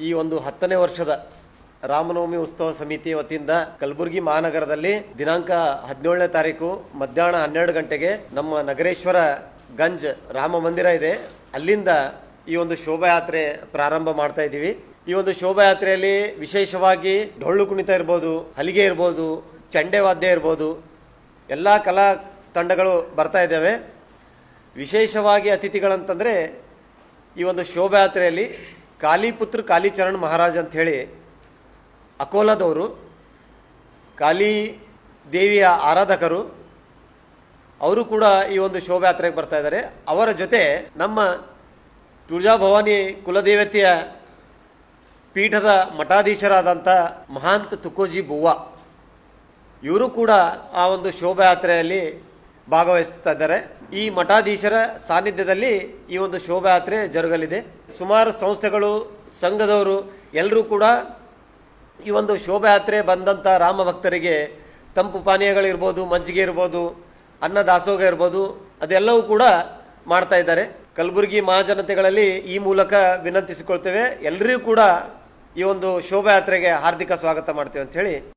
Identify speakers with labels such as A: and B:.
A: ಈ ಒಂದು ಹತ್ತನೇ ವರ್ಷದ ರಾಮನವಮಿ ಉತ್ಸವ ಸಮಿತಿ ವತಿಯಿಂದ ಕಲಬುರಗಿ ಮಹಾನಗರದಲ್ಲಿ ದಿನಾಂಕ ಹದಿನೇಳನೇ ತಾರೀಕು ಮಧ್ಯಾಹ್ನ ಹನ್ನೆರಡು ಗಂಟೆಗೆ ನಮ್ಮ ನಗರೇಶ್ವರ ಗಂಜ್ ರಾಮ ಮಂದಿರ ಇದೆ ಅಲ್ಲಿಂದ ಈ ಒಂದು ಶೋಭಾಯಾತ್ರೆ ಪ್ರಾರಂಭ ಮಾಡ್ತಾ ಇದ್ದೀವಿ ಈ ಒಂದು ಶೋಭಾಯಾತ್ರೆಯಲ್ಲಿ ವಿಶೇಷವಾಗಿ ಡೊಳ್ಳು ಕುಣಿತ ಇರ್ಬೋದು ಹಲಿಗೆ ಇರ್ಬೋದು ಚಂಡೆ ವಾದ್ಯ ಇರ್ಬೋದು ಎಲ್ಲ ಕಲಾ ತಂಡಗಳು ಬರ್ತಾ ಇದ್ದಾವೆ ವಿಶೇಷವಾಗಿ ಅತಿಥಿಗಳಂತಂದರೆ ಈ ಒಂದು ಶೋಭಾಯಾತ್ರೆಯಲ್ಲಿ ಕಾಲಿಪುತ್ರ ಕಾಲಿಚರಣ್ ಮಹಾರಾಜ್ ಅಂತ ಹೇಳಿ ಅಕೋಲಾದವರು ಕಾಳಿ ದೇವಿಯ ಆರಾಧಕರು ಅವರು ಕೂಡ ಈ ಒಂದು ಶೋಭಾಯಾತ್ರೆಗೆ ಬರ್ತಾ ಇದ್ದಾರೆ ಅವರ ಜೊತೆ ನಮ್ಮ ತುಳಜಾಭವಾನಿ ಕುಲದೇವತೆಯ ಪೀಠದ ಮಠಾಧೀಶರಾದಂಥ ಮಹಾಂತ ತುಕೋಜಿ ಬುವ್ವ ಇವರು ಕೂಡ ಆ ಒಂದು ಶೋಭಾಯಾತ್ರೆಯಲ್ಲಿ ಭಾಗವಹಿಸ್ತಾ ಇದ್ದಾರೆ ಈ ಮಠಾಧೀಶರ ಸಾನ್ನಿಧ್ಯದಲ್ಲಿ ಈ ಒಂದು ಶೋಭಾಯಾತ್ರೆ ಜರುಗಲಿದೆ ಸುಮಾರು ಸಂಸ್ಥೆಗಳು ಸಂಘದವರು ಎಲ್ಲರೂ ಕೂಡ ಈ ಒಂದು ಶೋಭಾಯಾತ್ರೆ ಬಂದಂಥ ರಾಮ ಭಕ್ತರಿಗೆ ತಂಪು ಪಾನೀಯಗಳಿರ್ಬೋದು ಮಜ್ಜಿಗೆ ಇರ್ಬೋದು ಅನ್ನ ದಾಸೋಹ ಇರ್ಬೋದು ಅದೆಲ್ಲವೂ ಕೂಡ ಮಾಡ್ತಾ ಇದ್ದಾರೆ ಕಲಬುರಗಿ ಮಹಾಜನತೆಗಳಲ್ಲಿ ಈ ಮೂಲಕ ವಿನಂತಿಸಿಕೊಳ್ತೇವೆ ಎಲ್ಲರಿಗೂ ಕೂಡ ಈ ಒಂದು ಶೋಭಾಯಾತ್ರೆಗೆ ಹಾರ್ದಿಕ ಸ್ವಾಗತ ಮಾಡ್ತೇವೆ ಅಂತ ಹೇಳಿ